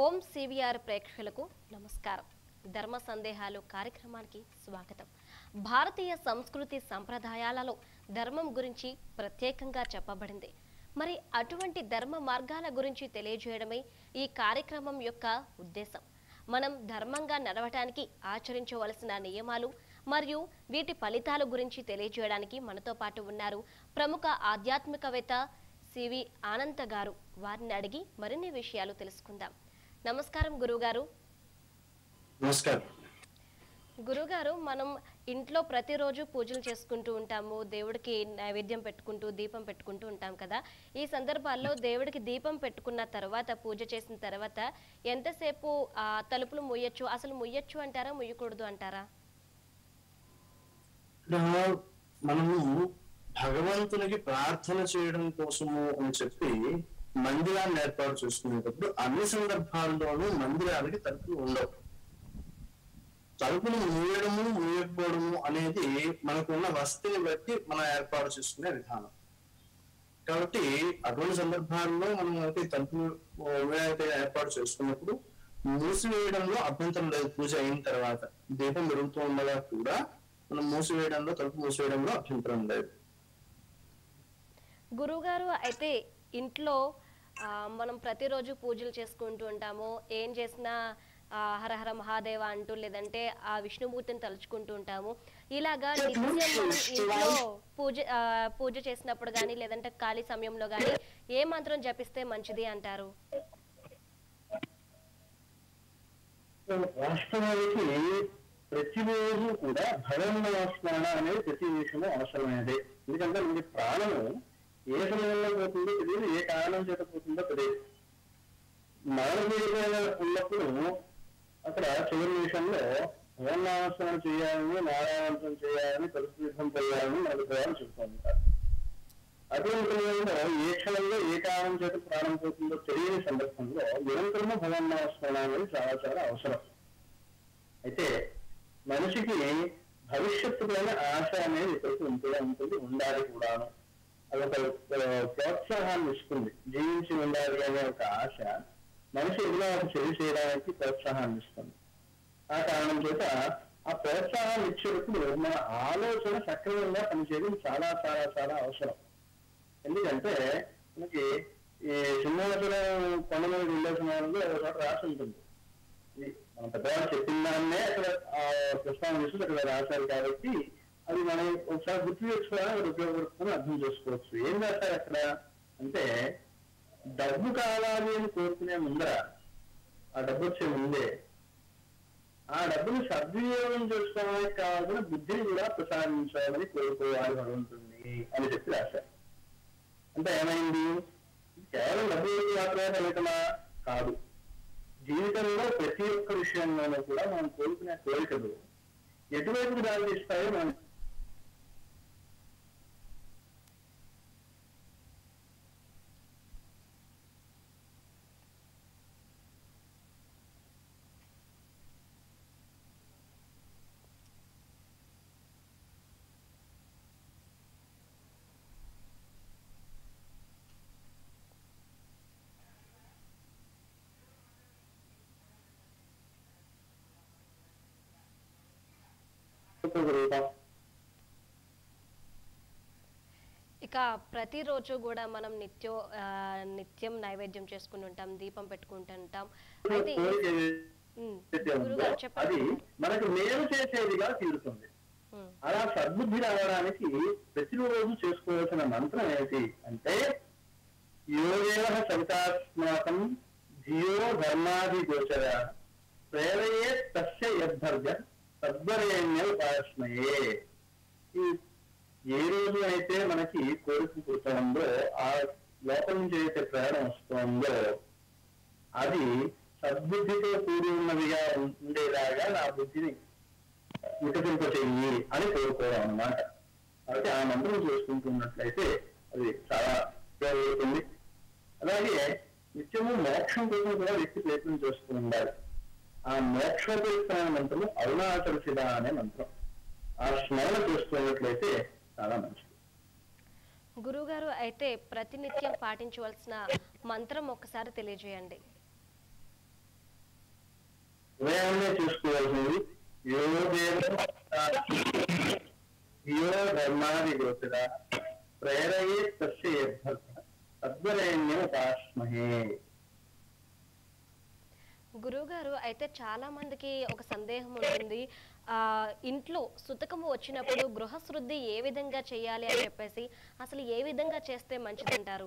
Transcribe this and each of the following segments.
ఓం CVR ప్రేక్షకులకు నమస్కారం ధర్మ సందేహాలు కార్యక్రమానికి స్వాగతం భారతీయ సంస్కృతి సంప్రదాయాలలో ధర్మం గురించి ప్రత్యేకంగా చెప్పబడింది మరి అటువంటి ధర్మ మార్గాల గురించి తెలియజేయడమే ఈ కార్యక్రమం యొక్క ఉద్దేశం మనం ధర్మంగా నడవటానికి ఆచరించవలసిన నియమాలు మరియు వీటి ఫలితాల గురించి తెలియజేయడానికి మనతో పాటు ఉన్నారు ప్రముఖ ఆధ్యాత్మికవేత్త సివి ఆనంత గారు వారిని అడిగి మరిన్ని విషయాలు తెలుసుకుందాం నమస్కారం గురుగారు నమస్కారం గురుగారు మనం ఇంట్లో ప్రతిరోజు పూజలు చేసుకుంటూ ఉంటాము దేవుడికి నైవేద్యం పెట్టుకుంటూ దీపం పెట్టుకుంటూ ఉంటాం కదా ఈ సందర్భాల్లో దేవుడికి దీపం పెట్టుకున్న తర్వాత పూజ చేసిన తర్వాత ఎంతసేపు ఆ తలుపులు ముయ్యొచ్చు అసలు ముయ్యొచ్చు అంటారా ముయ్యకూడదు అంటారా ఇక్కడ మనము భగవంతునికి ప్రార్థన చేయడం కోసము అని చెప్పి మందిరాన్ని ఏర్పాటు చేసుకునేటప్పుడు అన్ని సందర్భాల్లోనూ మందిరానికి తలుపులు ఉండవు తలుపులు మూయడము మూయకపోవడము అనేది మనకున్న వసతిని బట్టి మనం ఏర్పాటు చేసుకునే విధానం కాబట్టి అటువంటి సందర్భాల్లో మనం అయితే తలుపులు ఏవైతే ఏర్పాటు చేసుకున్నప్పుడు మూసివేయడంలో అభ్యంతరం లేదు పూజ అయిన తర్వాత దీపం వెలుగుతూ ఉండగా కూడా మనం మూసివేయడంలో తలుపు మూసివేయడంలో అభ్యంతరం లేదు గురువుగారు అయితే ఇంట్లో ఆ, మనం ప్రతిరోజు పూజలు చేసుకుంటూ ఉంటాము ఏం చేసినా ఆ, హరహర మహాదేవ అంటూ లేదంటే ఆ విష్ణుమూర్తిని తలుచుకుంటూ ఉంటాము ఇలాగా నిత్యం మనం ఇంట్లో పూజ ఆ, పూజ చేసినప్పుడు కానీ లేదంటే ఖాళీ సమయంలో కానీ ఏ మంత్రం జపిస్తే మంచిది అంటారు వాస్తవానికి ప్రతిరోజు కూడా భగవన్ స్మరణ అనేది ప్రతి విషయంలో అవసరమైనది ఎందుకంటే మనకి ప్రాణము ఏ సమయంలో పోతుందో తెలియదు ఏ కారణం చేత పోతుందో తెలియదు మరణ ఉన్నప్పుడు అక్కడ చివరి నిమిషంలో భగవన్నామస్మరణ చేయాలని నారాయణం చేయాలని పరిశుద్ధం చేయాలని మనకు ద్వారా చెప్తూ ఉంటారు అటువంటి సమయంలో ఏ క్షణంలో ఏ కారణం చేత ప్రాణం పోతుందో తెలియని సందర్భంలో నిరంతరము భగవన్నామస్మరణ అనేది చాలా చాలా అవసరం అయితే మనిషికి భవిష్యత్తు పైన ఆశ అనేది ఇప్పటికీ ఉంటూనే ఉంటుంది ఉండాలి కూడాను అదొక ఆ, ప్రోత్సాహాన్ని ఇస్తుంది జీవించి ఉండాలి అనే ఒక ఆశ మనిషి ఏదైనా ఒక చెవి చేయడానికి ప్రోత్సాహాన్ని ఇస్తుంది ఆ కారణం చేత ఆ ప్రోత్సాహాన్ని ఇచ్చేటప్పుడు మన ఆలోచన సక్రమంగా పనిచేయడం చాలా చాలా చాలా అవసరం ఎందుకంటే మనకి ఈ సింహాచలం కొండ మీద వెళ్ళే సమయంలో ఒక చోట రాసి ఉంటుంది ఇది మన పెద్దవాళ్ళు చెప్పిన దాన్నే అక్కడ ఆ ప్రస్తావన చేసి అక్కడ రాశారు కాబట్టి అది మనం ఒకసారి గుర్తు చేసుకోవడానికి అది ఉపయోగపడుతుందని అర్థం చేసుకోవచ్చు ఏం రాశారు అక్కడ అంటే డబ్బు కావాలి అని కోరుకునే ముందర ఆ డబ్బు వచ్చే ముందే ఆ డబ్బుని సద్వినియోగం చేసుకోవడానికి కావాల్సిన బుద్ధిని కూడా ప్రసాదించాలని కోరుకోవాలి భగవంతుని అని చెప్పి రాశారు అంటే ఏమైంది కేవలం డబ్బు గురించి మాత్రమే ఫలితమా కాదు జీవితంలో ప్రతి ఒక్క విషయంలోనూ కూడా మనం కోరుకునే కోరికలు ఎటువైపు దారి తీస్తాయో మనం కోరుకోగలుగుతాం ఇక ప్రతిరోజు కూడా మనం నిత్యం ఆ, నిత్యం నైవేద్యం చేసుకుని ఉంటాం దీపం పెట్టుకుంటూ ఉంటాం అయితే కోరిక ఉమ్, ఏదైతే ఉందో గురుగారు అది చెప్పండి మనకు మేలు చేసేదిగా తీరుతుంది ఉమ్, అలా సద్బుద్ధి రావడానికి ప్రతిరోజు చేసుకోవాల్సిన మంత్రం ఏంటి అంటే యోగేవ సవితాస్మాకం ధియో ధర్మాది గోచర ప్రేరయే తస్య యద్ధర్జ తద్వరేణ్య ఉపాసనయే ఈ ఏ రోజు అయితే మనకి కోరిక పుడుతుందో ఆ లోపల నుంచి అయితే ప్రేరణ వస్తుందో అది సద్బుద్ధితో కూడి ఉన్నదిగా ఉండేలాగా నా బుద్ధిని వికసింప చెయ్యి అని కోరుకోవడం అన్నమాట కాబట్టి ఆ మంత్రం చేసుకుంటున్నట్లయితే అది చాలా ఉపయోగపడుతుంది అలాగే నిత్యము మోక్షం కోసం కూడా వ్యక్తి ప్రయత్నం చేస్తూ ఉండాలి ఆ మోక్షోపయుక్తమైన మంత్రము అరుణాచల శివ అనే మంత్రం ఆ స్మరణ చేస్తున్నట్లయితే చాలా మంచిది గురువుగారు అయితే ప్రతినిత్యం పాటించవలసిన మంత్రం ఒక్కసారి తెలియజేయండి ఉదయాన్నే చూసుకోవాల్సింది యోగేన యో ధర్మాది గోచర ప్రేరయే తస్య యద్భక్త తద్వరేణ్యం ఉపాస్మహే గురువు గారు అయితే చాలా మందికి ఒక సందేహం ఉంటుంది ఆ ఇంట్లో సుతకము వచ్చినప్పుడు గృహశుద్ధి ఏ విధంగా చేయాలి అని చెప్పేసి అసలు ఏ విధంగా చేస్తే మంచిదంటారు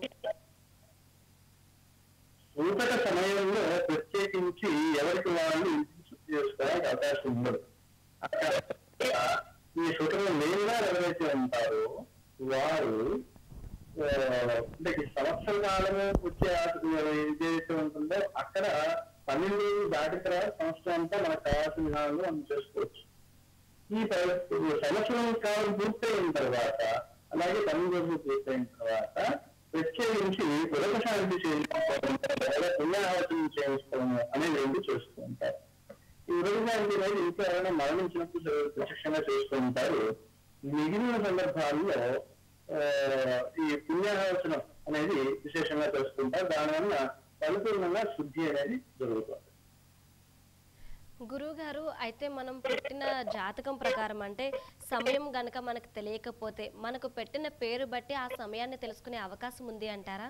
సూతక సమయంలో ప్రత్యేకించి ఎవరికి వాళ్ళు ఇంటిని శుద్ధి చేసుకోవడానికి అవకాశం ఉండదు అక్కడ ఈ సూతకం లేని వారు ఎవరైతే ఉంటారో వారు ఆ, అంటే ఈ సంవత్సర కాలము వచ్చే ఆ- ఏదైతే ఉంటుందో అక్కడ పన్నెండు రోజులు దాటిన తర్వాత సంవత్సరం అంతా మనకు కావాల్సిన విధానంలో మనం చేసుకోవచ్చు ఈ ప- సంవత్సరం కాలం పూర్తయిన తర్వాత అలాగే పన్నెండు రోజులు పూర్తయిన తర్వాత ప్రత్యేకించి ఉదక శాంతి చేయించుకోవడం లేదా పుణ్యాహవచనం చేయించుకోవడం అనేది రెండు చేస్తూ ఉంటారు ఈ ఉదక శాంతి అనేది ఇంట్లో ఎవరైనా మరణించినప్పుడు ప్రత్యక్షంగా చేస్తూ ఉంటారు మిగిలిన సందర్భాల్లో ఆ, ఈ పుణ్యాహవచనం అనేది విశేషంగా చేస్తుంటారు దానివల్ల పరిపూర్ణంగా శుద్ధి అనేది జరుగుతుంది గురువు గారు అయితే మనం పుట్టిన జాతకం ప్రకారం అంటే సమయం గనక మనకు తెలియకపోతే మనకు పెట్టిన పేరు బట్టి ఆ సమయాన్ని తెలుసుకునే అవకాశం ఉంది అంటారా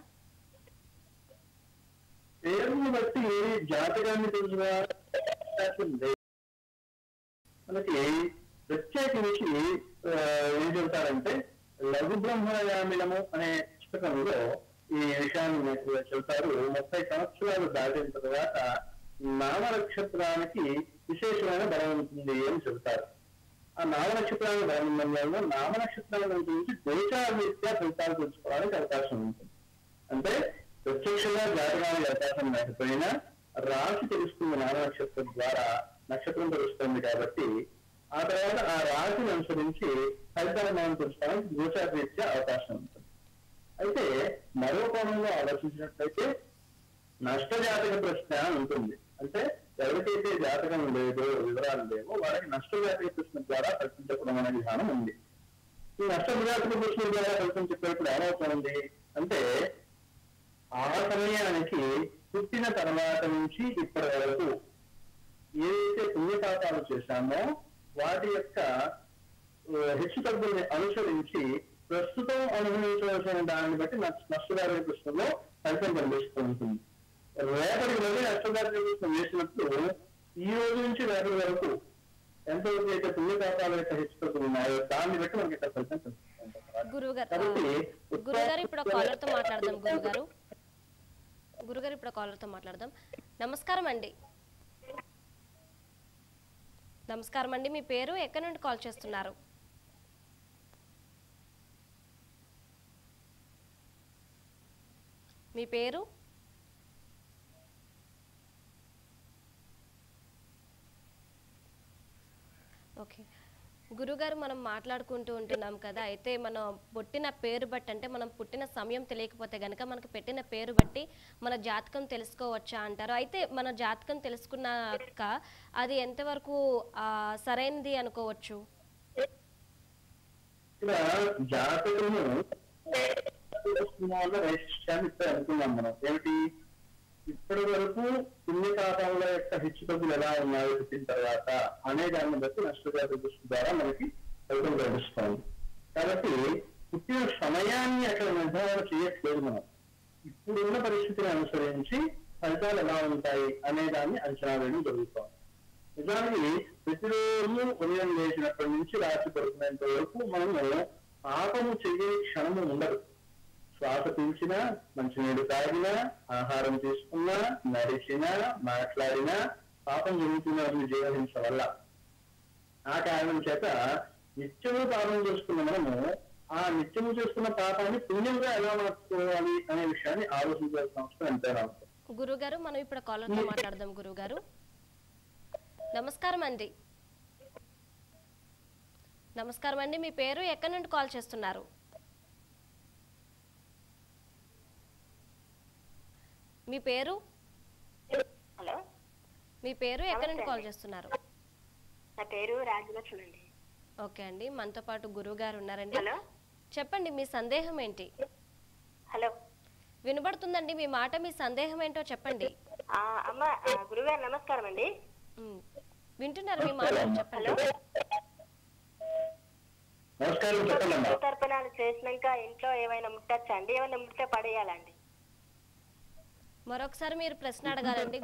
పేరుని బట్టి జాతకాన్ని తెలుసుగా అవకాశం లేదు. మనకి ప్రత్యేకించి ఆ, ఏం చెబుతారంటే లఘు బ్రహ్మయామిలము అనే పుస్తకంలో ఈ విషయాన్ని మీకు చెబుతారు ముప్పై సంవత్సరాలు దాటిన తర్వాత నామ నక్షత్రానికి విశేషమైన బలం ఉంటుంది అని చెబుతారు ఆ నామ నక్షత్రానికి బలం ఉండడం వల్ల నామ నక్షత్రాల గురించి గోచార రీత్యా ఫలితాలు తెలుసుకోవడానికి అవకాశం ఉంటుంది అంటే ప్రత్యక్షంగా జాతకానికి అవకాశం లేకపోయినా రాశి తెలుస్తుంది నామ నక్షత్రం ద్వారా నక్షత్రం తెలుస్తుంది కాబట్టి ఆ తర్వాత ఆ రాశిని అనుసరించి ఫలితాలు మనం తెలుసుకోవడానికి గోచార రీత్యా అవకాశం ఉంటుంది అయితే మరో కోణంలో ఆలోచించినట్లయితే నష్ట జాతక ప్రశ్న అని ఉంటుంది అంటే ఎవరికైతే జాతకం లేదో వివరాలు లేవో వాళ్ళకి నష్ట జాతక ప్రశ్న ద్వారా కల్పించడం అనే విధానం ఉంది ఈ నష్ట జాతక ప్రశ్న ద్వారా కల్పించేటప్పుడు ఏమవుతుంది అంటే ఆ సమయానికి పుట్టిన తర్వాత నుంచి ఇప్పటి వరకు ఏదైతే పుణ్యపాపాలు చేశామో వాటి యొక్క ఆ, హెచ్చు తగ్గుల్ని అనుసరించి ప్రస్తుతం అనుభవించవలసిన దాన్ని బట్టి నష్ట- నష్టదారుల కృష్ణలో ఫలితం కనిపిస్తూ ఉంటుంది రేపటి రోజు నష్టదారుల కృష్ణ వేసినప్పుడు ఈ రోజు నుంచి రేపటి వరకు ఎంతవరకు అయితే పుణ్యపాపాల యొక్క హెచ్చు తగ్గులు ఉన్నాయో దాన్ని బట్టి మనకి ఇక్కడ ఫలితం కనిపిస్తుంది గురువు గారు కాబట్టి గురుగారు ఇప్పుడు కాలర్ తో మాట్లాడదాం గురుగారు గురుగారు ఇప్పుడు కాలర్ తో మాట్లాడదాం నమస్కారం అండి నమస్కారం అండి మీ పేరు ఎక్కడి నుండి కాల్ చేస్తున్నారు మీ పేరు ఓకే గురుగారు మనం మాట్లాడుకుంటూ ఉంటున్నాం కదా అయితే మనం పుట్టిన పేరు బట్టి అంటే మనం పుట్టిన సమయం తెలియకపోతే గనక మనకు పెట్టిన పేరు బట్టి మన జాతకం తెలుసుకోవచ్చా అంటారు అయితే మన జాతకం తెలుసుకున్నాక అది ఎంతవరకు ఆ, సరైనది అనుకోవచ్చు ఇక్కడ జాతకము వల్ల వైశిష్ట్యాన్ని ఇక్కడ అనుకున్నాం మనం ఏమిటి ఇప్పటి వరకు పుణ్యపాపాల యొక్క హెచ్చుతగ్గులు ఎలా ఉన్నాయో పుట్టిన తర్వాత అనే దాన్ని బట్టి నష్టజాత దృష్టి ద్వారా మనకి ఫలితం లభిస్తుంది కాబట్టి పుట్టిన సమయాన్ని అక్కడ నిర్ధారణ చేయట్లేదు మనం ఇప్పుడున్న పరిస్థితిని అనుసరించి ఫలితాలు ఎలా ఉంటాయి అనే దాన్ని అంచనా వేయడం జరుగుతుంది నిజానికి ప్రతిరోజు ఉదయం లేచినప్పటి నుంచి రాత్రి పడుకునేంత వరకు మనము పాపము చేయని క్షణము ఉండదు శ్వాస పీల్చినా మంచినీళ్ళు తాగినా ఆహారం తీసుకున్నా నడిచినా మాట్లాడినా పాపం జరుగుతున్న జీవహింస వల్ల ఆ కారణం చేత నిత్యము పాపం చేసుకున్న మనము ఆ నిత్యము చేసుకున్న పాపాన్ని పుణ్యంగా ఎలా మార్చుకోవాలి అనే విషయాన్ని ఆలోచించాల్సిన అవసరం ఎంతైనా ఉంటుంది గురుగారు మనం ఇప్పుడు కాలర్తో మాట్లాడదాం గురుగారు నమస్కారం అండి నమస్కారం అండి మీ పేరు ఎక్కడి నుండి కాల్ చేస్తున్నారు మీ పేరు హలో మీ పేరు ఎక్కడి నుండి నమస్తే కాల్ అండి. చేస్తున్నారు నా పేరు రాజలక్ష్మి అండి ఓకే అండి మనతో పాటు గురువు గారు ఉన్నారండి హలో చెప్పండి మీ సందేహం ఏంటి హలో వినబడుతుందండి మీ మాట మీ సందేహం ఏంటో చెప్పండి ఆ, అమ్మ ఆ, గురుగారు నమస్కారం అండి ఉమ్. వింటున్నారు మీ మాట చెప్పండి హలో నమస్కారం చెప్పండి అమ్మా తర్పణాలు చేసినాక ఇంట్లో ఏమైనా ముట్టచ్చా అండి ఏమైనా ముట్టే పడేయాలండి మరొకసారి మీరు ప్రశ్న అడగాలండి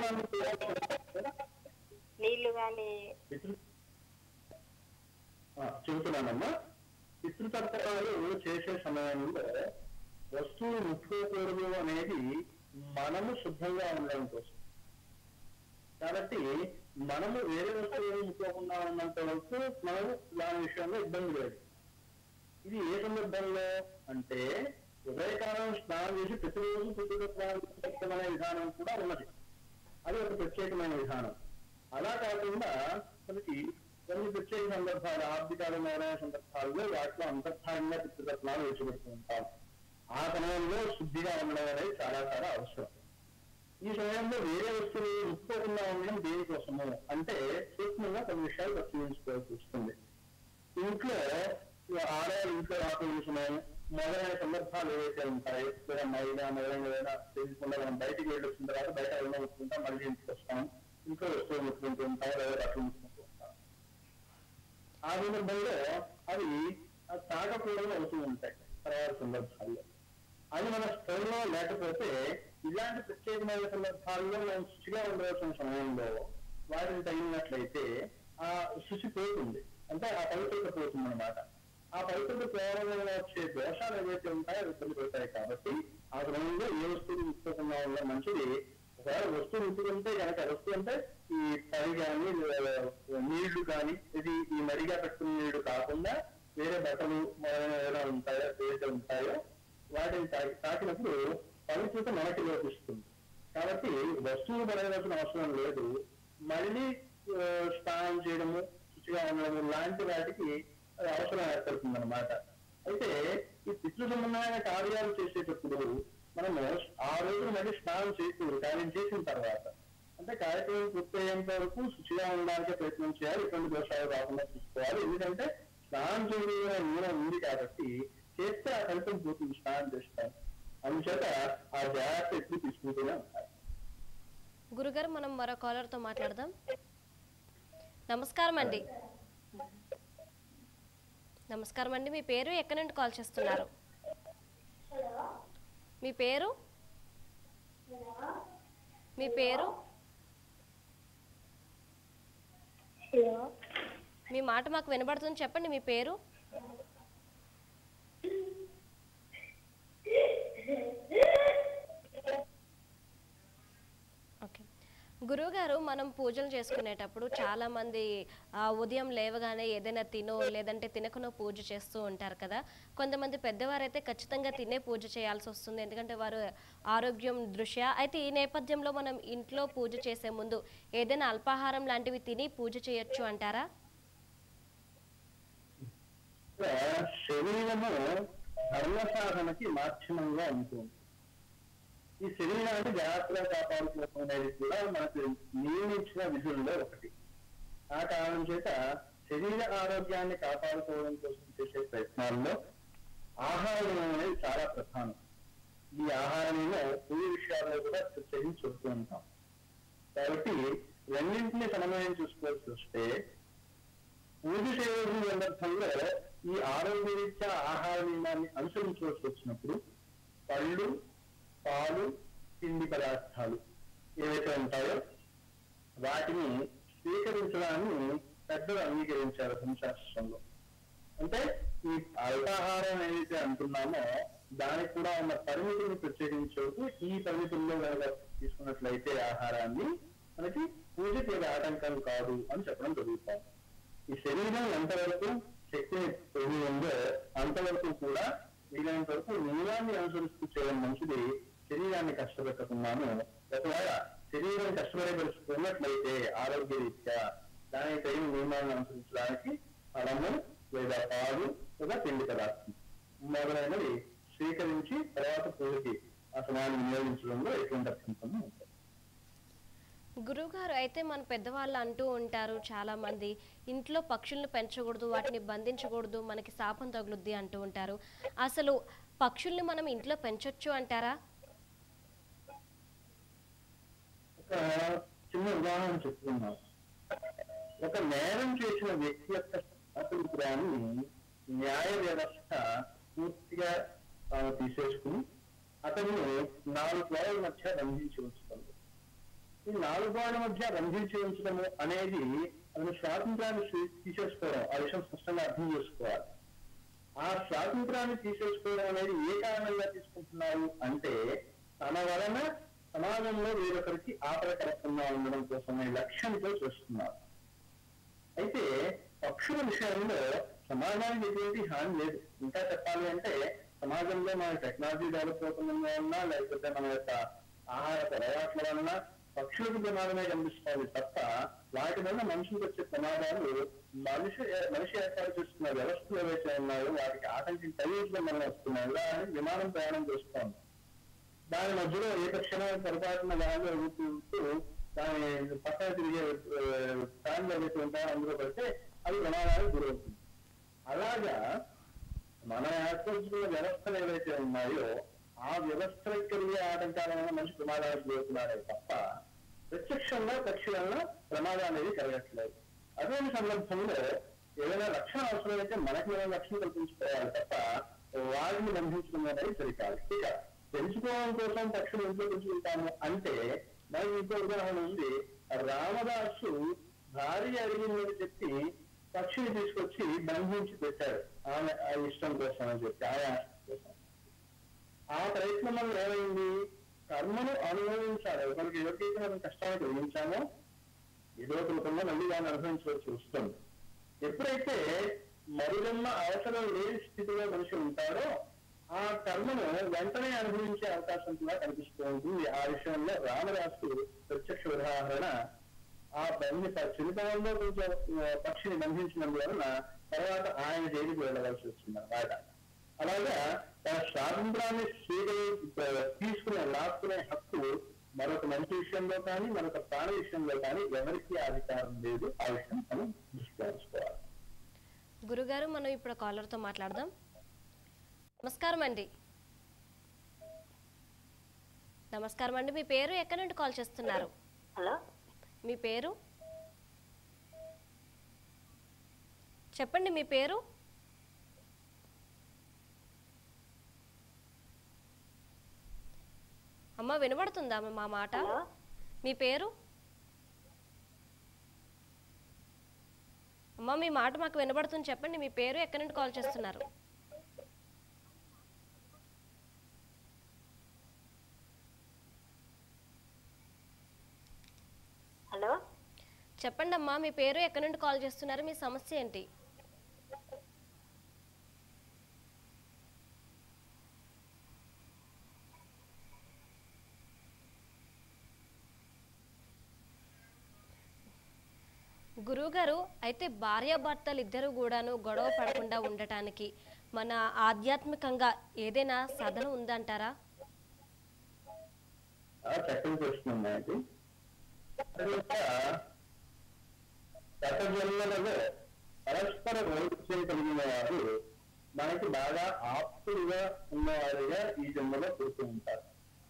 నీళ్లు కానీ పితృ ఆ, చెబుతున్నానమ్మా పితృతర్పణాలు చేసే సమయంలో వస్తువు ముట్టుకోకూడదు అనేది మనము శుభ్రంగా ఉండడం కోసం కాబట్టి మనము వేరే వస్తువులు ముట్టుకోకుండా ఉన్నంత వరకు మనము దాని విషయంలో ఇబ్బంది లేదు ఇది ఏ సందర్భంలో అంటే ఉదయకాలం స్నానం చేసి ప్రతిరోజు పితృతత్వాన్ని అనే విధానం కూడా ఉన్నది అది ఒక ప్రత్యేకమైన విధానం అలా కాకుండా మనకి కొన్ని ప్రత్యేక సందర్భాలు ఆర్థికాలమైన సందర్భాల్లో వాటిలో అంతర్ధానంగా పితృతత్వాలు వేచిపెడుతూ ఉంటాం ఆ సమయంలో శుద్ధిగా ఉండడం అనేది చాలా చాలా అవసరం ఈ సమయంలో వేరే వస్తువులు ముట్టుకోకుండా ఉండడం దేనికోసము అంటే సూక్ష్మంగా కొన్ని విషయాలు పరిశీలించుకోవాల్సి వస్తుంది ఇంట్లో ఆడవాళ్ళు ఇంట్లో ఆపేసిన మొదలైన సందర్భాలు ఏవైతే ఉంటాయి లేదా మైదా మొదలైన ఏదైనా తెలియకుండా మనం బయటికి వెళ్ళి వచ్చిన తర్వాత బయట వెళ్ళి ముట్టుకుంటాం మళ్ళీ ఇంటికి వస్తాం ఇంట్లో వస్తువులు ముట్టుకుంటూ ఉంటాం లేదా బట్టలు ముట్టుకుంటూ ఉంటాం ఆ సందర్భంలో అవి ఆ తాగకూడదు అవుతూ ఉంటాయి తర్వాత సందర్భాల్లో అది మన స్థలంలో లేకపోతే ఇలాంటి ప్రత్యేకమైన సందర్భాల్లో మనం శుచిగా ఉండవలసిన సమయంలో వాటిని తగినట్లయితే ఆ శుచి పోతుంది అంటే ఆ పవిత్రత పోతుంది అనమాట ఆ పవిత్రత పోవడం వల్ల వచ్చే దోషాలు ఏవైతే ఉంటాయో అవి ఇబ్బంది పెడతాయి కాబట్టి ఆ సమయంలో ఏ వస్తువులు ముట్టుకోకుండా ఉండడం మంచిది ఒకవేళ వస్తువు ముట్టుకుంటే కనుక వస్తువు అంటే ఈ తడి కానీ నీళ్లు కానీ ఇది ఈ మడిగా పెట్టుకున్న నీళ్లు కాకుండా వేరే బట్టలు మొదలైన ఏదైనా ఉంటాయో ఏదైతే ఉంటాయో వాటిని తాకి తాకినప్పుడు పవిత్రత మనకి లోపిస్తుంది కాబట్టి వస్తువులు పడవలసిన అవసరం లేదు మళ్ళీ ఆ, స్నానం చేయడము శుచిగా ఉండడము లాంటి వాటికి అది అవసరం ఏర్పడుతుంది అనమాట అయితే ఈ పితృ సంబంధమైన కార్యాలు చేసేటప్పుడు మనము ఆ రోజున మళ్ళీ స్నానం చేయకూడదు కార్యం చేసిన తర్వాత అంటే కార్యక్రమం పూర్తయ్యేంత వరకు శుచిగా ఉండడానికి ప్రయత్నం చేయాలి ఎటువంటి దోషాలు రాకుండా చూసుకోవాలి ఎందుకంటే స్నానం చేయడం నూనె ఉంది కాబట్టి చేస్తే ఆ ఫలితం పోతుంది స్నానం చేస్తాను అందుచేత ఆ జాగ్రత్త ఎక్కువ తీసుకుంటూనే ఉంటారు గురుగారు మనం మరో కాలర్తో మాట్లాడదాం నమస్కారం అండి నమస్కారం అండి మీ పేరు ఎక్కడి నుండి కాల్ చేస్తున్నారు మీ పేరు మీ పేరు మీ మాట మాకు వినబడుతుంది చెప్పండి మీ పేరు ఓకే గురువుగారు మనం పూజలు చేసుకునేటప్పుడు చాలా మంది ఆ, ఉదయం లేవగానే ఏదైనా తినో లేదంటే తినకనో పూజ చేస్తూ ఉంటారు కదా కొంతమంది పెద్దవారైతే ఖచ్చితంగా తినే పూజ చేయాల్సి వస్తుంది ఎందుకంటే వారు ఆరోగ్యం దృష్ట్యా అయితే ఈ నేపథ్యంలో మనం ఇంట్లో పూజ చేసే ముందు ఏదైనా అల్పాహారం లాంటివి తిని పూజ చేయొచ్చు అంటారా ఇక్కడ శరీరము ధర్మ సాధనకి మాధ్యమంగా ఉంటుంది ఈ శరీరాన్ని జాగ్రత్తగా కాపాడుకోవడం కూడా మనకు నియమించిన విధుల్లో ఒకటి ఆ కారణం చేత శరీర ఆరోగ్యాన్ని కాపాడుకోవడం కోసం చేసే ప్రయత్నాల్లో ఆహారం అనేది చాలా ప్రధానం ఈ ఆహారంలో పూజ విషయాల్లో కూడా ప్రత్యేకించి చెబుతూ ఉంటాం కాబట్టి రెండింటిని సమన్వయం చూసుకోవాల్సి వస్తే పూజ చేయవలసిన సందర్భంలో ఈ ఆరోగ్యరీత్యా ఆహార నియమాన్ని అనుసరించవలసి వచ్చినప్పుడు పళ్ళు పాలు తిండి పదార్థాలు ఏవైతే ఉంటాయో వాటిని స్వీకరించడాన్ని పెద్దలు అంగీకరించారు సంశాస్త్రంలో అంటే ఈ అల్పాహారం ఏదైతే అంటున్నామో దానికి కూడా ఉన్న పరిమితిని ప్రత్యేకించవచ్చు ఈ పరిమితుల్లో కనుక తీసుకున్నట్లయితే ఆహారాన్ని మనకి పూజకి ఏది ఆటంకం కాదు అని చెప్పడం జరుగుతాం ఈ శరీరం ఎంతవరకు శక్తిని పొంది ఉందో అంతవరకు కూడా వీలైనంత వరకు నియమాన్ని అనుసరిస్తూ చేయడం మంచిది శరీరాన్ని కష్టపెట్టకున్నాను ఒకవేళ శరీరం కష్టపడే పరిస్థితి ఉన్నట్లయితే ఆరోగ్య రీత్యా దానికి తగిన నియమాలను అనుసరించడానికి ఫలము లేదా పాలు లేదా పిండి పదార్థం మొదలైనవి స్వీకరించి తర్వాత పూజకి ఆ సమయాన్ని వినియోగించడంలో ఎటువంటి అభ్యంతరం ఉంటుంది గురువుగారు అయితే మన పెద్దవాళ్ళు అంటూ ఉంటారు చాలా మంది ఇంట్లో పక్షులను పెంచకూడదు వాటిని బంధించకూడదు మనకి శాపం తగులుద్ది అంటూ ఉంటారు అసలు పక్షుల్ని మనం ఇంట్లో పెంచొచ్చు అంటారా ఒక చిన్న ఉదాహరణ చెప్తున్నాం ఒక నేరం చేసిన వ్యక్తి యొక్క స్వాతంత్రాన్ని న్యాయ వ్యవస్థ పూర్తిగా తాను తీసేసుకుని అతన్ని నాలుగు గోడల మధ్య బంధించి ఉంచుతుంది ఈ నాలుగు గోడల మధ్య బంధించి ఉంచడము అనేది అతని స్వాతంత్రాన్ని తీ- తీసేసుకోవడం ఆ విషయం స్పష్టంగా అర్థం చేసుకోవాలి ఆ స్వాతంత్రాన్ని తీసేసుకోవడం అనేది ఏ కారణంగా తీసుకుంటున్నారు అంటే తన వలన సమాజంలో వేరొకరికి ఆపదకరంగా ఉండడం కోసమే లక్ష్యంతో చేస్తున్నారు అయితే పక్షుల విషయంలో సమాజానికి ఎటువంటి హాని లేదు ఇంకా చెప్పాలి అంటే సమాజంలో మన టెక్నాలజీ డెవలప్ అవుతున్న వలన లేకపోతే మన యొక్క ఆహార అలవాట్ల వలన పక్షులకు ప్రమాదమే కనిపిస్తుంది తప్ప వాటి వల్ల మనుషులకు వచ్చే ప్రమాదాలు మనిషి మనిషి ఏర్పాటు చేస్తున్న వ్యవస్థలు ఏవైతే ఉన్నాయో వాటికి ఆటంకం కలిగించడం వల్ల వస్తున్నాయి ఉదాహరణకి విమానం ప్రయాణం చేస్తోంది దాని మధ్యలో ఏ తక్షణం పొరపాటున గాలిలో ఎగురుతూ దాని పక్కన తిరిగే ఫ్యాన్ ఏవైతే ఉంటాయో అందులో పడితే అది ప్రమాదానికి గురవుతుంది అలాగా మన ఏర్పరుచుకున్న వ్యవస్థలు ఏవైతే ఉన్నాయో ఆ వ్యవస్థలకు కలిగే ఆటంకాల వల్ల మంచి ప్రమాదాలకు గురవుతున్నారే తప్ప ప్రత్యక్షంగా పక్షులలో ప్రమాదం అనేది కలగట్లేదు అదే సందర్భంలో ఏదైనా రక్షణ అవసరమైతే మనకి ఏదైనా రక్షణ కల్పించుకోవాలి తప్ప వారిని బంధించడం అనేది సరికాదు ఇక తెలుసుకోవడం కోసం పక్షులు ఇంట్లో పెంచుకుంటాము అంటే మనకి ఇంకో ఉదాహరణ ఉంది రామదాసు భార్య అడిగిందని చెప్పి పక్షిని తీసుకొచ్చి బంధించి పెట్టాడు ఆమె ఆ ఇష్టం కోసం అని చెప్పి ఆమె ఆశ కోసం ఆ ప్రయత్నం వల్ల ఏమైంది కర్మను అనుభవించాలి ఒకరికి ఎవరికైతే మనం కష్టాన్ని కలిగించామో ఏదో ఒక రూపంలో మళ్ళీ దాన్ని అనుభవించవలసి వస్తుంది ఎప్పుడైతే మరుగన్న అవసరం లేని స్థితిలో మనిషి ఉంటాడో ఆ కర్మను వెంటనే అనుభవించే అవకాశం కూడా కనిపిస్తూ ఉంటుంది ఆ విషయంలో రామదాసు ప్రత్యక్ష ఉదాహరణ ఆ బంధి చిరుతనంలో కొంచెం ఆ, పక్షిని బంధించినందువలన తర్వాత ఆయన జైలుకి వెళ్ళవలసి వచ్చింది అన్నమాట అలాగా తన స్వాతంత్రాన్ని స్వీకరి తీసుకునే లాక్కునే హక్కు మరొక మంచి విషయంలో కానీ మరొక ప్రాణ విషయంలో కానీ ఎవరికీ అధికారం లేదు ఆ విషయం మనం దృష్టిలో ఉంచుకోవాలి గురుగారు మనం ఇప్పుడు కాలర్తో మాట్లాడదాం నమస్కారం అండి నమస్కారం అండి మీ పేరు ఎక్కడి నుండి కాల్ చేస్తున్నారు హలో మీ పేరు చెప్పండి మీ పేరు అమ్మ వినబడుతుందా మా మాట హలో మీ పేరు అమ్మ మీ మాట మాకు వినబడుతుంది చెప్పండి మీ పేరు ఎక్కడి నుండి కాల్ చేస్తున్నారు హలో చెప్పండి అమ్మా మీ పేరు ఎక్కడి నుండి కాల్ చేస్తున్నారు మీ సమస్య ఏంటి గురువుగారు అయితే భార్యాభర్తలు ఇద్దరు కూడాను గొడవ పడకుండా ఉండటానికి మన ఆధ్యాత్మికంగా ఏదైనా సాధన ఉందంటారా ఆ చక్కని ప్రశ్న ఉన్నాయి తర్వాత గత జన్మలలో పరస్పర వైరుధ్యం కలిగిన వారు మనకి బాగా ఆప్తులుగా ఉన్నవారుగా ఈ జన్మలో పుడుతూ ఉంటారు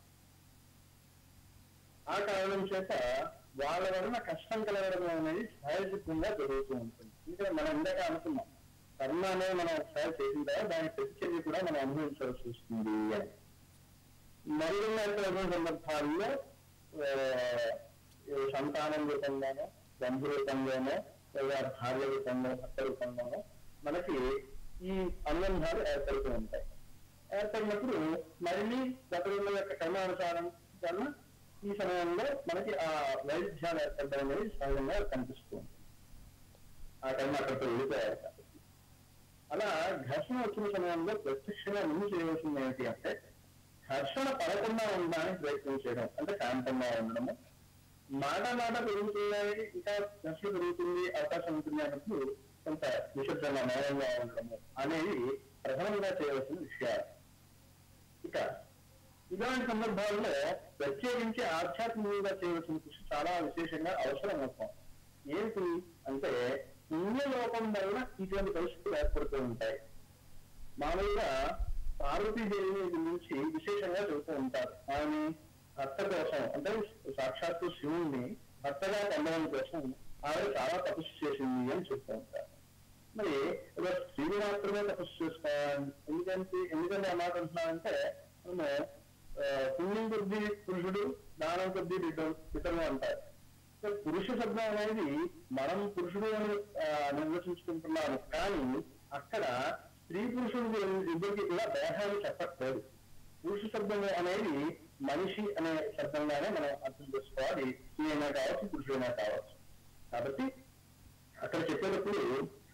ఆ కారణం చేత వాళ్ళ వలన కష్టం కలగడం అనేది సహజంగా జరుగుతూ ఉంటుంది ఇంకా మనం ఇందాక అనుకున్నాం కర్మ అనేది మనం ఒకసారి చేసిన తర్వాత దాని ప్రతిచర్య కూడా మనం అనుభవించవలసి వస్తుంది అని మరిన్ని సందర్భాల్లో ఆ, ఈ సంతానం రూపంగానో బంధు రూపంగానో లేదా భార్య రూపంలో భర్త రూపంగానో మనకి ఈ అనుబంధాలు ఏర్పడుతూ ఉంటాయి ఏర్పడినప్పుడు మళ్ళీ గతంలో యొక్క కర్మానుసారం వల్ల ఈ సమయంలో మనకి ఆ వైరుధ్యాలు ఏర్పడడం అనేది సహజంగా కనిపిస్తూ ఉంటుంది ఆ కర్మ అక్కడితో వెళ్ళిపోయారు కాబట్టి అలా ఘర్షణ వచ్చిన సమయంలో ప్రత్యక్షంగా ముందు చేయవలసింది ఏమిటి అంటే ఘర్షణ పడకుండా ఉండడానికి ప్రయత్నం చేయడం అంటే శాంతంగా ఉండడము మాట మాట పెరుగుతున్నాయి ఇంకా ఘర్షణ పెరుగుతుంది అవకాశం ఉంటుంది అన్నప్పుడు కొంత నిశ్శబ్దంగా మౌనంగా ఉండడము అనేది ప్రధానంగా చేయవలసిన విషయాలు ఇక ఇలాంటి సందర్భాల్లో ప్రత్యేకించి ఆధ్యాత్మికంగా చేయవలసిన కృషి చాలా విశేషంగా అవసరం అవుతాం ఏంటి అంటే పుణ్యలోపం వలన ఇటువంటి పరిస్థితులు ఏర్పడుతూ ఉంటాయి మామూలుగా పార్వతీదేవిని గురించి విశేషంగా చెబుతూ ఉంటారు ఆమె భర్త కోసం అంటే సాక్షాత్తు శివుణ్ణి భర్తగా పొందడం కోసం ఆవిడ చాలా తపస్సు చేసింది అని చెప్తూ ఉంటారు మరి ఒక స్త్రీని మాత్రమే తపస్సు చేసుకోవాలి ఎందుకంటే ఎందుకంటే ఆ మాట అంటున్నానంటే మనము ఆ, పుణ్యం కొద్దీ పురుషుడు దానం కొద్దీ బిడ్డలు బిడ్డలు అంటారు సో పురుష శబ్దం అనేది మనం పురుషుడు అని ఆ, నిర్వచించుకుంటున్నాము కానీ అక్కడ స్త్రీ పురుషుడు ఇద్దరికి కూడా భేదాన్ని చెప్పట్లేదు పురుష శబ్దం అనేది మనిషి అనే శబ్దంగానే మనం అర్థం చేసుకోవాలి స్త్రీ అయినా కావచ్చు పురుషుడైనా కావచ్చు కాబట్టి అక్కడ చెప్పేటప్పుడు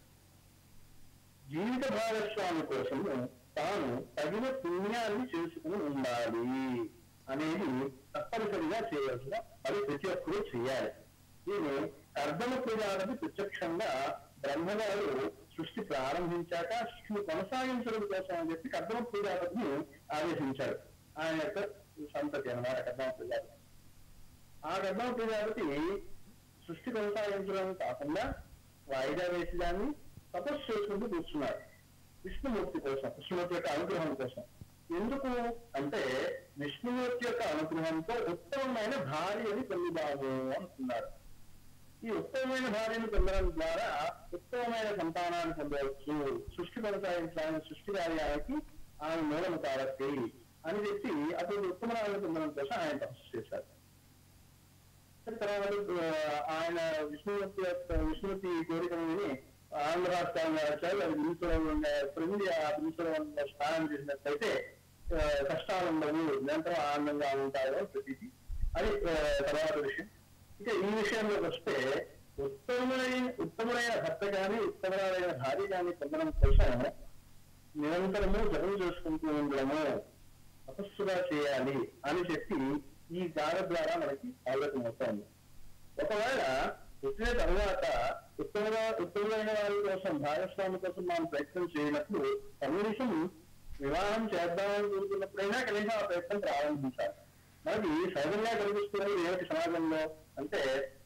జీవిత భాగస్వామి కోసము తాను తగిన పుణ్యాన్ని చేసుకుని ఉండాలి అనేది తప్పనిసరిగా చేయవలసిన అది ప్రతి ఒక్కరూ చేయాలి దీని కర్దమ ప్రజానికి ప్రత్యక్షంగా బ్రహ్మగారు సృష్టి ప్రారంభించాక సృష్టిని కొనసాగించడం కోసం అని చెప్పి కర్దమ ప్రజాపతిని ఆదేశించారు ఆయన యొక్క సంతతి అన్నమాట కర్దమ ప్రజాపతి ఆ కర్దమ ప్రజాపతి సృష్టి కొనసాగించడం కాకుండా వాయిదా వేసి దాన్ని తపస్సు చేసుకుంటూ కూర్చున్నారు విష్ణుమూర్తి కోసం విష్ణుమూర్తి యొక్క అనుగ్రహం కోసం ఎందుకు అంటే విష్ణుమూర్తి యొక్క అనుగ్రహంతో ఉత్తమమైన భార్యని పొందుదాము అనుకున్నారు ఈ ఉత్తమమైన భార్యను పొందడం ద్వారా ఉత్తమమైన సంతానాన్ని పొందవచ్చు సృష్టి కొనసాగించడానికి సృష్టి కార్యానికి ఆమె మూలము కాబట్టి అని చెప్పి అప్పుడు ఉత్తమరాలను పొందడం కోసం ఆయన తపస్సు చేశారు తర్వాత ఆ, ఆయన విష్ణుమూర్తి యొక్క విష్ణుమూర్తి కోరికను విని ఆంధ్ర రాష్ట్రంలో వచ్చారు అది వినుసరం పొంది ఆ వినుసరంలో స్నానం చేసినట్లయితే ఆ, కష్టాలు ఉండవు నిరంతరం ఆనందంగా ఉంటారు ప్రతిదీ అది ఆ, తర్వాత విషయం ఇక ఈ విషయంలోకి వస్తే ఉత్తమమైన ఉత్తముడైన భర్త కానీ ఉత్తమరాలైన భార్య కానీ పొందడం కోసం నిరంతరము జపం చేసుకుంటూ ఉండడము తపస్సుగా చేయాలి అని చెప్పి ఈ గాథ ద్వారా మనకి అవగతం అవుతోంది ఒకవేళ పుట్టిన తర్వాత ఉత్తమ ఉత్తమమైన వారి కోసం భాగస్వామి కోసం మనం ప్రయత్నం చేయనప్పుడు కనీసం వివాహం చేద్దామని కోరుకున్నప్పుడైనా కనీసం ఆ ప్రయత్నం ప్రారంభించాలి మనకి సహజంగా కనిపిస్తున్నది ఏమిటి సమాజంలో అంటే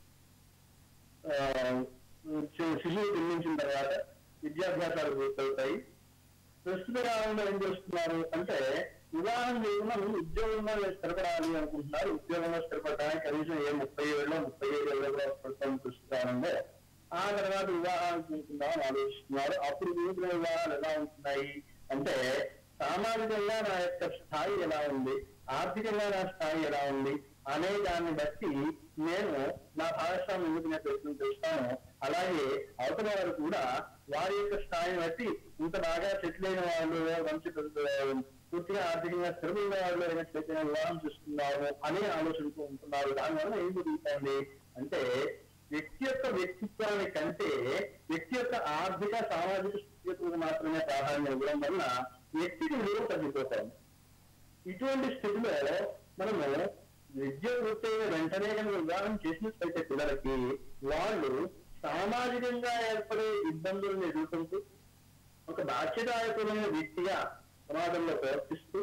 ఆ, శి- శిశువు జన్మించిన తర్వాత విద్యాభ్యాసాలు పూర్తవుతాయి ప్రస్తుత కాలంలో ఏం చేస్తున్నారు అంటే వివాహం చేయకుండా ముందు ఉద్యోగంలో స్థిరపడాలి అనుకుంటున్నారు ఉద్యోగంలో స్థిరపడడానికి కనీసం ఏ ముప్పై ఏళ్ళు ముప్పై ఏడు ఏళ్ళు కూడా ప్రస్తుతం ప్రస్తుత కాలంలో ఆ తర్వాత వివాహాలు చేసుకుందామని ఆలోచిస్తున్నారు అప్పుడు వీటిలో వివాహాలు ఎలా ఉంటున్నాయి అంటే సామాజికంగా నా యొక్క స్థాయి ఎలా ఉంది ఆర్థికంగా నా స్థాయి ఎలా ఉంది అనే దాన్ని బట్టి నేను నా భాగస్వామి ఎన్నుకునే ప్రయత్నం చేస్తాను అలాగే అవతల వారు కూడా వారి యొక్క స్థాయిని బట్టి ఇంత బాగా సెటిల్ అయిన వాళ్ళు మంచి పూర్తిగా ఆర్థికంగా స్థిరమైన వాళ్ళు అయినట్లయితే వివాహం చేసుకున్నారు అనే ఆలోచనతో ఉంటున్నారు దానివల్ల ఏం జరుగుతుంది అంటే వ్యక్తి యొక్క వ్యక్తిత్వాన్ని కంటే వ్యక్తి యొక్క ఆర్థిక సామాజిక స్థితిగతులకు మాత్రమే ప్రాధాన్యం ఇవ్వడం వల్ల వ్యక్తికి విలువ తగ్గిపోతుంది ఇటువంటి స్థితిలో మనము విద్య పూర్తయిన వెంటనే కనుక వివాహం చేసినట్లయితే పిల్లలకి వాళ్ళు సామాజికంగా ఏర్పడే ఇబ్బందులను ఎదుర్కొంటూ ఒక బాధ్యతాయుతమైన వ్యక్తిగా సమాజంలో ప్రవర్తిస్తూ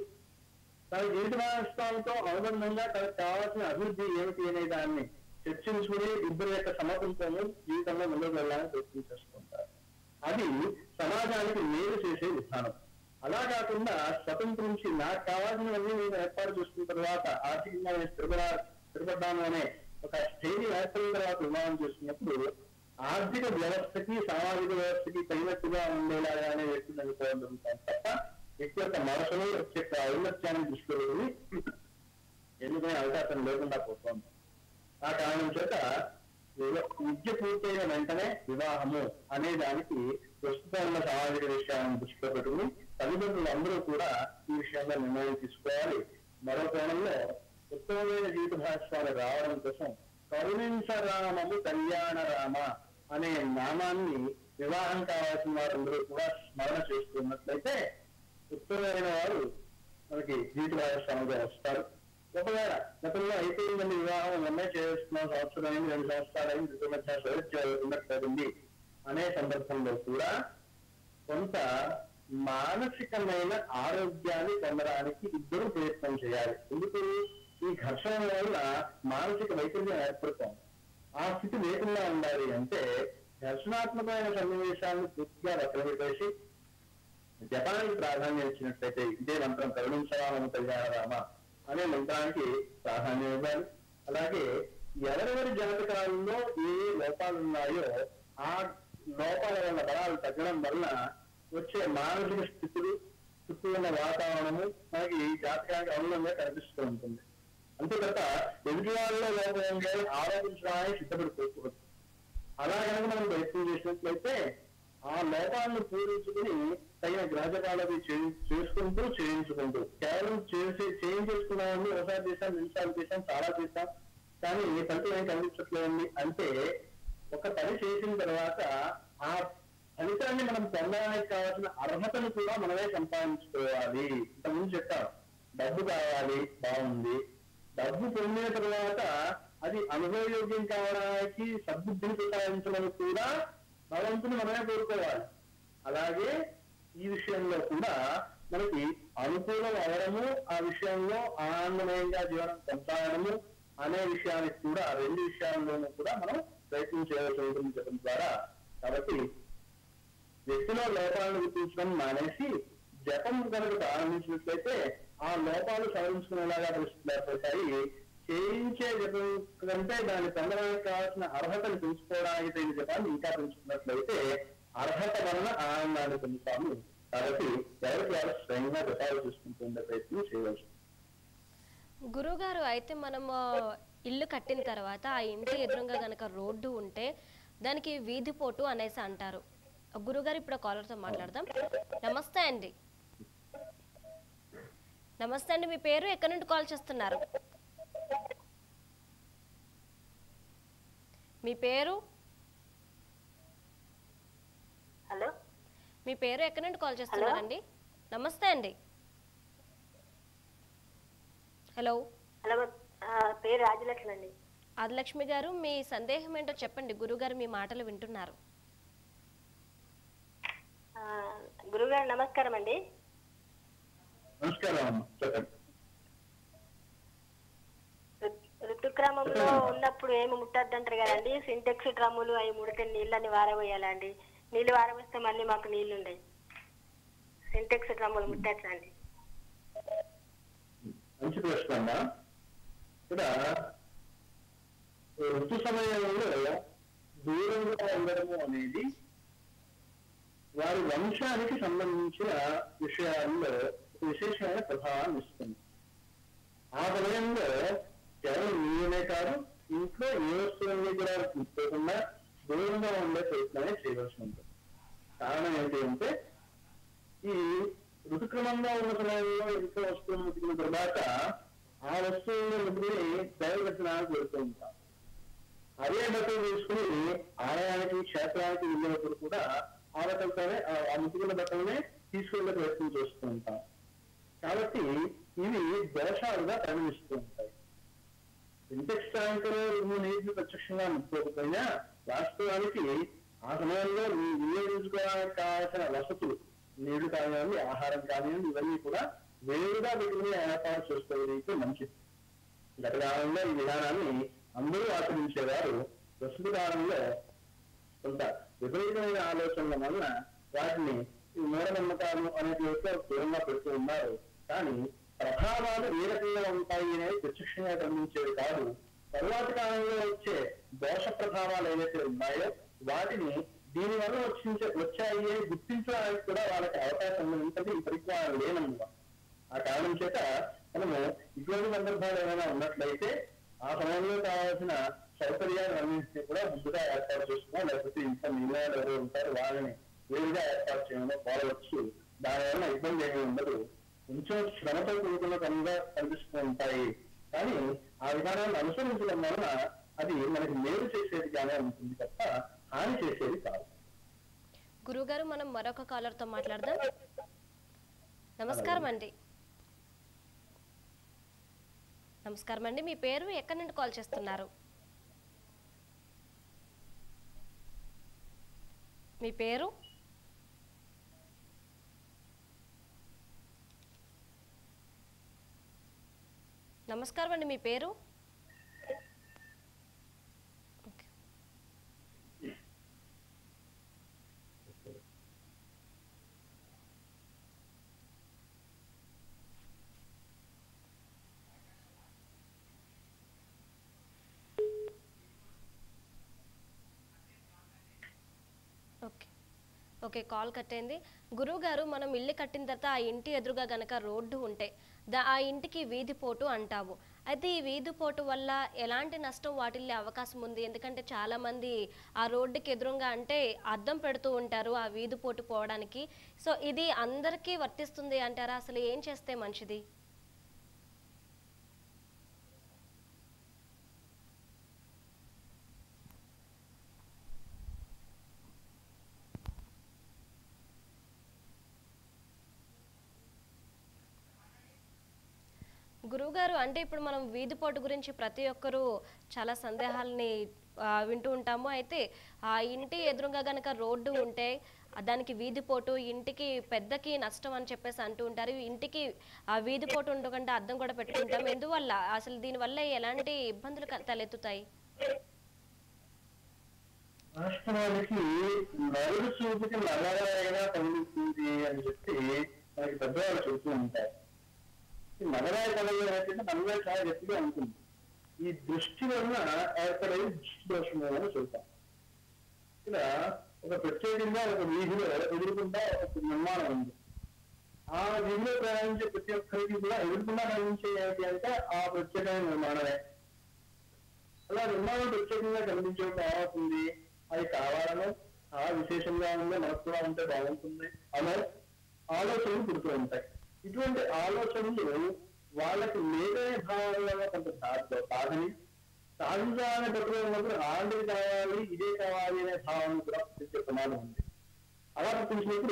తన జీవిత భాగస్వామితో అనుబంధంగా తనకు కావాల్సిన అభివృద్ధి ఏమిటి అనే దాన్ని చర్చించుకుని ఇద్దరి యొక్క సమర్థంతోనూ జీవితంలో ముందుకు వెళ్ళాలని ప్రయత్నం చేస్తుంటారు అది సమాజానికి మేలు చేసే విధానం అలా కాకుండా స్వతంత్రించి నాకు కావాల్సినవన్నీ నేను ఏర్పాటు చేసుకున్న తర్వాత ఆర్థికంగా నేను స్థిరపడ స్థిరపడ్డాను అనే ఒక స్థైర్యం ఏర్పడిన తర్వాత వివాహం చేసుకున్నప్పుడు ఆర్థిక వ్యవస్థకి సామాజిక వ్యవస్థకి తగినట్టుగా ఉండేలాగానే వ్యక్తులు అనుకోవడం జరుగుతాను తప్ప వ్యక్తి యొక్క మనసును వ్యక్తి యొక్క ఔన్నత్యాన్ని దృష్టిలో పెట్టుకుని ఎన్నుకునే అవకాశం లేకుండా పోతుంది ఆ కారణం చేత వివ- విద్య పూర్తయిన వెంటనే వివాహము అనే దానికి ప్రస్తుతం ఉన్న సామాజిక విషయాలను దృష్టిలో పెట్టుకుని తల్లిదండ్రులు అందరూ కూడా ఈ విషయంలో నిర్ణయం తీసుకోవాలి మరో కోణంలో ఉత్తమమైన జీవిత భాగస్వామి రావడం కోసం కరుణించరామము కళ్యాణ రామ అనే నామాన్ని వివాహం కావాల్సిన వారందరూ కూడా స్మరణ చేస్తున్నట్లయితే ఉత్తమమైన వారు మనకి జీవిత భాగస్వామిగా వస్తారు ఒకవేళ గతంలో అయిపోయిందండి వివాహం మొన్నే చేస్తున్నాం సంవత్సరం అయింది రెండు సంవత్సరాలు అయింది ఇద్దరి మధ్య సౌలభ్యాలు ఉండకపోయింది అనే సందర్భంలో కూడా కొంత మానసికమైన ఆరోగ్యాన్ని పొందడానికి ఇద్దరు ప్రయత్నం చేయాలి ఎందుకు ఈ ఘర్షణ వల్ల మానసిక వైకల్యం ఏర్పడుతోంది ఆ స్థితి లేకుండా ఉండాలి అంటే ఘర్షణాత్మకమైన సన్నివేశాలను పూర్తిగా రకపెట్టేసి జపానికి ప్రాధాన్యం ఇచ్చినట్లయితే ఇదే మంత్రం కరుణించరామ కళ్యాణ రామ అనే మంత్రానికి ప్రాధాన్యం ఇవ్వాలి అలాగే ఎవరెవరి జాతకాలలో ఏ ఏ లోపాలు ఉన్నాయో ఆ లోపాల వల్ల బలాలు తగ్గడం వల్ల వచ్చే మానసిక స్థితులు చుట్టూ ఉన్న వాతావరణము మనకి జాతకానికి అనుగుణంగా కనిపిస్తూ ఉంటుంది అంతే తప్ప ఎదుటి వాళ్ళలో లోపం ఉంటే ఆరోపించడానికి సిద్ధపడిపోకూడదు అలా కనుక మనం ప్రయత్నం చేసినట్లయితే ఆ లోపాలను పూరించుకుని తగిన గ్రహజపాలవి చేసుకుంటూ చేయించుకుంటూ కేవలం చేసి చేయించేసుకున్నామని ఒకసారి చేశాం నిమిషాలు చేశాం చాలా చేశాం కానీ ఫలితం ఏం కనిపించట్లేదండి అంటే ఒక పని చేసిన తర్వాత ఆ ఫలితాన్ని మనం పొందడానికి కావాల్సిన అర్హతను కూడా మనమే సంపాదించుకోవాలి ఇంతకుముందు చెప్పాం డబ్బు కావాలి బాగుంది డబ్బు పొందిన తర్వాత అది అనుభవయోగ్యం కావడానికి సద్బుద్ధిని ప్రసాదించమని కూడా భగవంతుని మనమే కోరుకోవాలి అలాగే ఈ విషయంలో కూడా మనకి అనుకూలం అవడము ఆ విషయంలో ఆనందమయంగా జీవనం కొనసాగడము అనే విషయానికి కూడా ఆ రెండు విషయాల్లోనూ కూడా మనం ప్రయత్నం చేయవలసి ఉంటుంది చెప్పడం ద్వారా కాబట్టి వ్యక్తిలో లోపాలను గుర్తించడం మానేసి జపం కనుక ప్రారంభించినట్లయితే ఆ లోపాలు సవరించుకునేలాగా పరిస్థితులు ఏర్పడతాయి చేయించే జపం కంటే దాన్ని పొందడానికి కావాల్సిన అర్హతను పెంచుకోవడానికి తగిన జపాన్ని ఇంకా పెంచుకున్నట్లయితే అర్హత వలన ఆనందాన్ని పొందుతాము కాబట్టి ఎవరికి వారు స్వయంగా జపాలు చేసుకుంటూ ఉండే ప్రయత్నం చేయవచ్చు గురుగారు అయితే మనం ఆ, ఇల్లు కట్టిన తర్వాత ఆ ఇంటి ఎదురుగా గనక రోడ్డు ఉంటే దానికి వీధి పోటు అనేసి అంటారు గురుగారు ఇప్పుడు కాలర్తో మాట్లాడదాం నమస్తే అండి నమస్తే అండి మీ పేరు ఎక్కడి నుండి కాల్ చేస్తున్నారు మీ పేరు హలో మీ పేరు ఎక్కడి నుండి కాల్ చేస్తున్నారండి నమస్తే అండి హలో హలో ఆ, పేరు రాజలక్ష్మి అండి ఆదిలక్ష్మి గారు మీ సందేహం ఏంటో చెప్పండి గురుగారు మీ మాటలు వింటున్నారు ఆ, గురుగారు నమస్కారం అండి నమస్కారం అమ్మ చెప్పండి ఋతు- ఋతుక్రమంలో ఉన్నప్పుడు ఏమి ముట్టద్దంటారు కదండి సింటెక్స్ డ్రమ్ములు అవి ముడితే నీళ్ళని వారబోయాలండి నీళ్ళు వారబోస్తే మళ్ళీ మాకు నీళ్లు ఉండయి సింటెక్స్ డ్రమ్ములు ముట్టచ్చా అండి మంచి ప్రశ్న అమ్మా ఇక్కడ ఋతు సమయంలో దూరంగా ఉండడము అనేది వారి వంశానికి సంబంధించిన విషయాల్లో ఒక విశేషమైన ప్రభావాన్ని ఇస్తుంది ఆ సమయంలో కేవలం నీళ్ళనే కాదు ఇంట్లో ఏ వస్తువుల్ని కూడా ముట్టుకోకుండా దూరంగా ఉండే ప్రయత్నమే చేయవలసి ఉంటుంది కారణం ఏంటి అంటే ఈ ఋతుక్రమంగా ఉన్న సమయంలో ఇంట్లో వస్తువులు ముట్టుకున్న తర్వాత ఆ వస్తువులను ముట్టుకుని దైవదర్శనానికి వెళ్తూ ఉంటాం అదే బట్టలు తీసుకుని ఆలయానికి క్షేత్రానికి వెళ్ళినప్పుడు కూడా ఆ బట్టలతోనే ఆ- ఆ ముట్టుకున్న బట్టలనే తీసుకునే ప్రయత్నం చేస్తూ ఉంటాం కాబట్టి ఇవి దోషాలుగా పరిగణిస్తూ ఉంటాయి ఇంటెక్స్ ట్యాంకులో నువ్వు నీటిని ప్రత్యక్షంగా ముట్టుకోకపోయినా వాస్తవానికి ఆ సమయంలో నీ వినియోగించుకోవడానికి కావాల్సిన వసతులు నీళ్లు కానివ్వండి ఆహారం కానివ్వండి ఇవన్నీ కూడా వేరుగా పెట్టుకుని ఏర్పాటు చేసుకోగలిగితే మంచిది గత కాలంలో ఈ విధానాన్ని అందరూ ఆచరించేవారు ప్రస్తుత కాలంలో కొంత విపరీతమైన ఆలోచనల వలన వాటిని ఈ మూఢనమ్మకాలు అనేటితో దూరంగా పెడుతూ ఉన్నారు కానీ ప్రభావాలు ఏ రకంగా ఉంటాయి అనేది ప్రత్యక్షంగా గమనించేవి కాదు తరువాతి కాలంలో వచ్చే దోష ప్రభావాలు ఏవైతే ఉన్నాయో వాటిని దీని వల్ల వచ్చించే వచ్చాయి అని గుర్తించడానికి కూడా వాళ్ళకి అవకాశం ఉంటుంది ఈ పరిజ్ఞానం లేనందున ఆ కారణం చేత మనము ఇటువంటి సందర్భాలు ఏమైనా ఉన్నట్లయితే ఆ సమయంలో కావాల్సిన సౌకర్యాలు అన్నింటినీ కూడా ముందుగా ఏర్పాటు చేసుకోవడం లేకపోతే ఇంకా మిగిలిన ఎవరు ఉంటారు వాళ్ళని వేరుగా ఏర్పాటు చేయడం కోరవచ్చు దానివల్ల ఇబ్బంది ఏమీ ఉండదు కొంచెం శ్రమతో కూడుకున్న పనిగా కనిపిస్తూ ఉంటాయి కానీ ఆ విధానాన్ని అనుసరించడం వలన అది మనకి మేలు చేసేదిగానే ఉంటుంది తప్ప హాని చేసేది కాదు గురుగారు మనం మరొక కాలర్తో మాట్లాడదాం నమస్కారం అండి నమస్కారం అండి మీ పేరు ఎక్కడి నుండి కాల్ చేస్తున్నారు మీ పేరు నమస్కారం అండి మీ పేరు ఓకే. ఓకే కాల్ కట్ అయింది గురువు గారు మనం ఇల్లు కట్టిన తర్వాత ఆ ఇంటి ఎదురుగా గనక రోడ్డు ఉంటే దా ఆ ఇంటికి వీధి పోటు అంటాము అయితే ఈ వీధి పోటు వల్ల ఎలాంటి నష్టం వాటిల్లే అవకాశం ఉంది ఎందుకంటే చాలా మంది ఆ రోడ్డుకి ఎదురుగా అంటే అద్దం పెడుతూ ఉంటారు ఆ వీధి పోటు పోవడానికి సో ఇది అందరికీ వర్తిస్తుంది అంటారా అసలు ఏం చేస్తే మంచిది గురువుగారు అంటే ఇప్పుడు మనం వీధిపోటు గురించి ప్రతి ఒక్కరూ చాలా సందేహాలని ఆ, వింటూ ఉంటాము అయితే ఆ ఇంటి ఎదురుగా గనక రోడ్డు ఉంటే ఆ దానికి వీధిపోటు ఇంటికి పెద్దకి నష్టం అని చెప్పేసి అంటూ ఉంటారు ఇంటికి ఆ వీధిపోటు ఉండకుండా అద్దం కూడా పెట్టుకుంటాం ఎందువల్ల అసలు దీనివల్ల ఎలాంటి ఇబ్బందులు క- తలెత్తుతాయి రాష్ట్రానికి నలుగు చూపుకి నగరాయిగా కలుగుతుంది అని చెప్పి మనకి పెద్దవాళ్ళు చెబుతూ ఉంటారు ఈ నగరాయి కలగడం ఏంటంటే మనలో చాలా గట్టిగా ఉంటుంది ఈ దృష్టి వలన ఏర్పడే దృష్టి దోషము అని చెబుతాం ఇక్కడ ఒక ప్రత్యేకంగా ఒక వీధిలో ఎదురుకుండా ఒక నిర్మాణం ఉంది ఆ వీధిలో ప్రయాణించే ప్రతి ఒక్కరికి కూడా ఎదురుకుండా కనిపించే ఏంటి అంటే ఆ ప్రత్యేకమైన నిర్మాణమే అలా నిర్మాణం ప్రత్యేకంగా కనిపించడం ఏమవుతుంది అది కావాలనో ఆ విశేషంగా ఉందో మనకు కూడా ఉంటే బాగుంటుంది అనే ఆలోచనలు పుడుతూ ఉంటాయి ఇటువంటి ఆలోచనలు వాళ్ళకి లేదనే భావనలో కొంత బాధ- బాధని సాధించాలనే పట్టుదల ఉన్నప్పుడు ఆంధ్ర కావాలి ఇదే కావాలి అనే భావన కూడా పుట్టించే ప్రమాదం ఉంది అలా పుట్టించినప్పుడు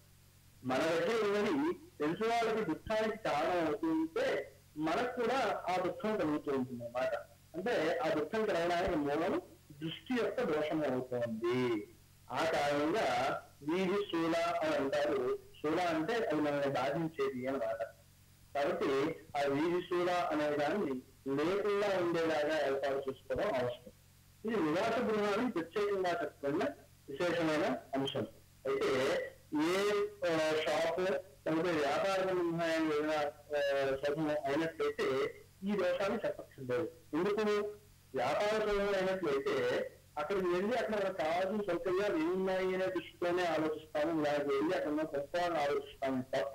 మన దగ్గర ఉన్నది తెలిసిన వాళ్ళకి దుఃఖానికి కారణం అవుతుంటే మనకు కూడా ఆ దుఃఖం కలుగుతూ ఉంటుంది అన్నమాట అంటే ఆ దుఃఖం కలగడానికి మూలం దృష్టి యొక్క దోషం అవుతోంది ఆ కారణంగా వీధి శూల అని అంటారు శూల అంటే అది మనల్ని బాధించేది అన్నమాట కాబట్టి ఆ వీధి శూల అనే దాన్ని లేకుండా ఉండేలాగా ఏర్పాటు చేసుకోవడం అవసరం ఇది నివాస గృహాన్ని ప్రత్యేకంగా చెప్పుకున్న విశేషమైన అంశం అయితే ఏ ఆ, షాప్ లేకపోతే వ్యాపార నిర్ణయం ఏదైనా ఆ, సమూహం అయినట్లయితే ఈ దోషాన్ని చెప్పక్కర్లేదు ఎందుకు వ్యాపార సమూహం అయినట్లయితే అక్కడికి వెళ్ళి అక్కడ మనకు కావాల్సిన సౌకర్యాలు ఏమున్నాయి అనే దృష్టితోనే ఆలోచిస్తాము దానికి వెళ్ళి అక్కడ ఉన్న గొప్పవాళ్ళని ఆలోచిస్తాము తప్ప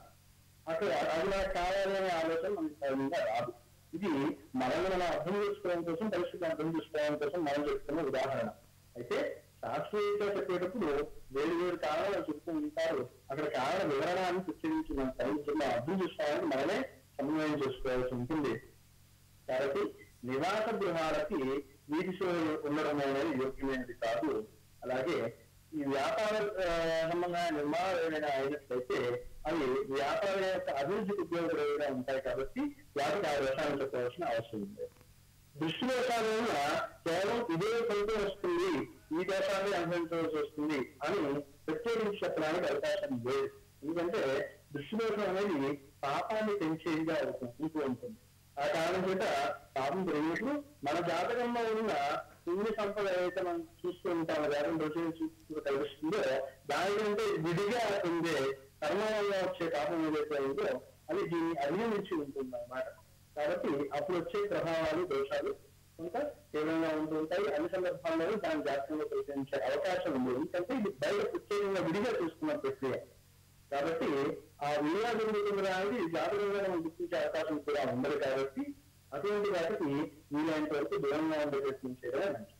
అక్కడ అది మనకు కావాలి అనే ఆలోచన మనకి సహజంగా రాదు ఇది మనల్ని మనం అర్థం చేసుకోవడం కోసం పరిస్థితిని అర్థం చేసుకోవడం కోసం మనం చెప్తున్న ఉదాహరణ అయితే శాస్త్రీయంగా చెప్పేటప్పుడు వేరు వేరు కారణాలు చెప్తూ ఉంటారు అక్కడ కారణ వివరణాన్ని ప్రత్యేకించి మనం తగ్గించుకున్న అర్థం చేసుకోవడానికి మనమే సమన్వయం చేసుకోవాల్సి ఉంటుంది కాబట్టి నివాస గృహాలకి వీధి సోయి ఉండడం అనేది యోగ్యమైనది కాదు అలాగే ఈ వ్యాపార ఆ, సంబంధమైన నిర్మాణాలు ఏమైనా అయినట్లయితే అవి వ్యాపారం యొక్క అభివృద్ధికి ఉపయోగపడేవిగా ఉంటాయి కాబట్టి వాటికి ఆ దోషాలను చెప్పవలసిన అవసరం ఉంది దృష్టి దోషాల వల్ల కేవలం ఇదే ఫలితం వస్తుంది ఈ దోషాన్ని అనుభవించవలసి వస్తుంది అని ప్రత్యేకించి చెప్పడానికి అవకాశం లేదు ఎందుకంటే దృష్టి దోషం అనేది పాపాన్ని పెంచేదిగా అవుతుంది ఉంటూ ఉంటుంది ఆ కారణం చేత పాపం పెరిగినప్పుడు మన జాతకంలో ఉన్న పుణ్య సంపద ఏదైతే మనం చూస్తూ ఉంటామో జాతకం రోజు చూస్తూ కనిపిస్తుందో దానికంటే విడిగా ఉండే కర్మ వల్ల వచ్చే పాపం ఏదైతే ఉందో అది దీన్ని అధిగమించి ఉంటుంది అన్నమాట కాబట్టి అప్పుడు వచ్చే ప్రభావాలు దోషాలు కొంత తీవ్రంగా ఉంటూ ఉంటాయి అన్ని సందర్భాల్లో దాని జాతకంలో ప్రవేశించే అవకాశం ఉంది ఎందుకంటే ఇది బయట ప్రత్యేకంగా విడిగా చూస్తున్న ప్రక్రియ కాబట్టి ఆ విలువ జరుగుతుండడానికి జాతకంగా మనం గుర్తించే అవకాశం కూడా ఉండదు కాబట్టి అటువంటి వాటికి వీలైనంత వరకు దూరంగా ఉండే ప్రయత్నం చేయడమే మంచిది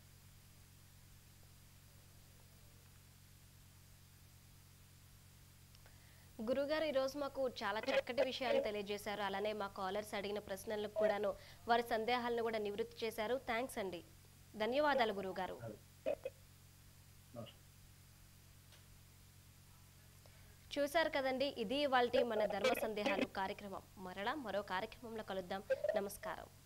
గురుగారు ఈరోజు మాకు చాలా చక్కటి విషయాలు తెలియజేశారు అలానే మా కాలర్స్ అడిగిన ప్రశ్నలకు కూడాను వారి సందేహాలను కూడా నివృత్తి చేశారు థ్యాంక్స్ అండి ధన్యవాదాలు గురువుగారు నమస్కారం చూశారు కదండి ఇది ఇవాల్టి మన ధర్మ సందేహాలు కార్యక్రమం మరలా మరో కార్యక్రమంలో కలుద్దాం నమస్కారం